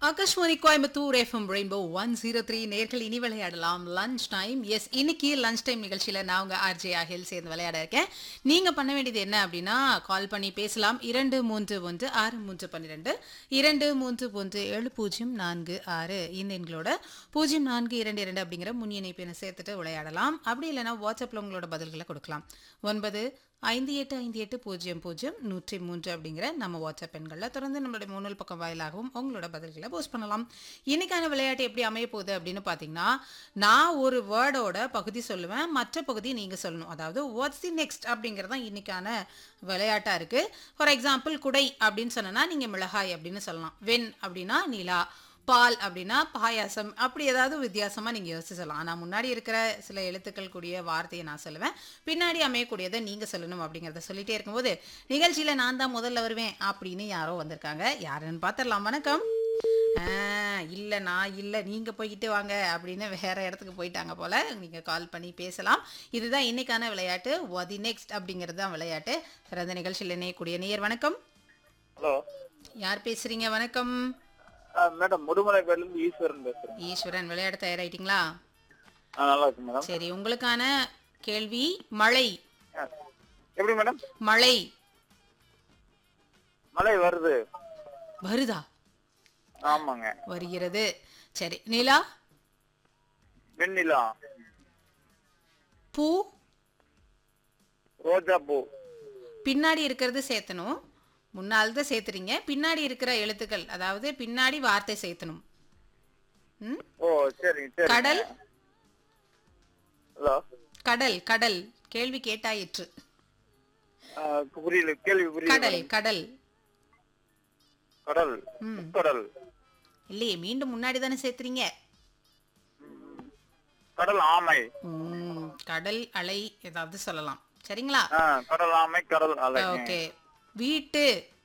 Akashvani Coimbatore FM rainbow one zero three நேர்கள் இனி விளையாடலாம் லஞ்ச் டைம் எஸ் இன்னைக்கு லஞ்ச் டைம் நிகழ்ச்சியில் நான் உங்கள் ஆர்ஜே ஆகில் சேர்ந்து விளையாட இருக்கேன் நீங்கள் பண்ண வேண்டியது என்ன அப்படின்னா கால் பண்ணி பேசலாம் இரண்டு மூன்று ஒன்று ஆறு மூன்று பன்னிரெண்டு இரண்டு மூன்று ஒன்று ஏழு பூஜ்ஜியம் நான்கு ஆறு இந்த எண்களோட பூஜ்ஜியம் நான்கு இரண்டு இரண்டு அப்படிங்கிற முன் இணைப்பினை சேர்த்துட்டு விளையாடலாம் அப்படி இல்லைன்னா வாட்ஸ்அப்பில் உங்களோட பதில்களை கொடுக்கலாம் ஒன்பது ஐந்து எட்டு ஐந்து எட்டு பூஜ்ஜியம் பூஜ்ஜியம் நூற்றி மூன்று அப்படிங்கிற நம்ம வாட்ஸ்அப் எண்களில் தொடர்ந்து நம்மளுடைய முன்னல் பக்கம் வாயிலாகவும் உங்களோட பதில்களை போஸ்ட் பண்ணலாம் இன்னைக்கான விளையாட்டு எப்படி அமைய போகுது அப்படின்னு பார்த்தீங்கன்னா நான் ஒரு வேர்டோட பகுதி சொல்லுவேன் மற்ற பகுதி நீங்கள் சொல்லணும் அதாவது வாட்ஸ் தி நெக்ஸ்ட் அப்படிங்கிறது தான் இன்னைக்கான விளையாட்டாக இருக்குது ஃபார் எக்ஸாம்பிள் குடை அப்படின்னு சொன்னேன்னா நீங்கள் மிளகாய் அப்படின்னு சொல்லலாம் வெண் அப்படின்னா நிலா பால் அப்படின்னா பாயாசம் அப்படி ஏதாவது வித்தியாசமாக நீங்கள் யோசிச்சு சொல்லலாம் ஆனால் முன்னாடி இருக்கிற சில எழுத்துக்கள் கூடிய வார்த்தையை நான் சொல்லுவேன் பின்னாடி அமையக்கூடியதை நீங்கள் சொல்லணும் அப்படிங்கிறத சொல்லிட்டே இருக்கும்போது நிகழ்ச்சியில் நான் தான் முதல்ல வருவேன் அப்படின்னு யாரோ வந்திருக்காங்க யாருன்னு பார்த்துடலாம் வணக்கம் இல்லை நான் இல்லை நீங்கள் போய்கிட்டு வாங்க அப்படின்னு வேற இடத்துக்கு போயிட்டாங்க போல நீங்கள் கால் பண்ணி பேசலாம் இதுதான் இன்னைக்கான விளையாட்டு வதி நெக்ஸ்ட் அப்படிங்கிறது தான் விளையாட்டு சிறந்த நிகழ்ச்சியில் இணையக்கூடிய நேயர் வணக்கம் ஹலோ யார் பேசுறீங்க வணக்கம் மேடம் முதுமலைப்பேர்ல இருந்து ஈஸ்வரன் பேசுறேன் ஈஸ்வரன் விளையாட தயாராயிட்டீங்களா ஆ, நல்லா இருக்கு மேடம் சரி உங்களுக்கான கேள்வி மழை ஆ, எப்படி மேடம் மழை மழை வருது வருதா ஆமாங்க வருகிறது சரி நிலா வெண்ணிலா பூ ரோஜா பூ பின்னாடி இருக்கிறது சேர்த்தணும் முன்னால் தான் சேர்த்துறீங்க பின்னாடி இருக்கிற எழுத்துக்கள் அதாவது பின்னாடி வார்த்தை சேர்த்தணும் ம் ஓ சரிங்க சரி கடல் ஹலோ கடல் கடல் கேள்வி கேட்டாயிற்று ஆ, புரியல கேள்வி புரியல கடல் கடல் கடல் ம் கடல் இல்லையே மீண்டும் முன்னாடி தானே சேர்த்துறீங்க கடல் ஆமை ம், கடல் அலை ஏதாவது சொல்லலாம் சரிங்களா ஆ, கடல் ஆமை கடல் அலை ஓகே வீட்டு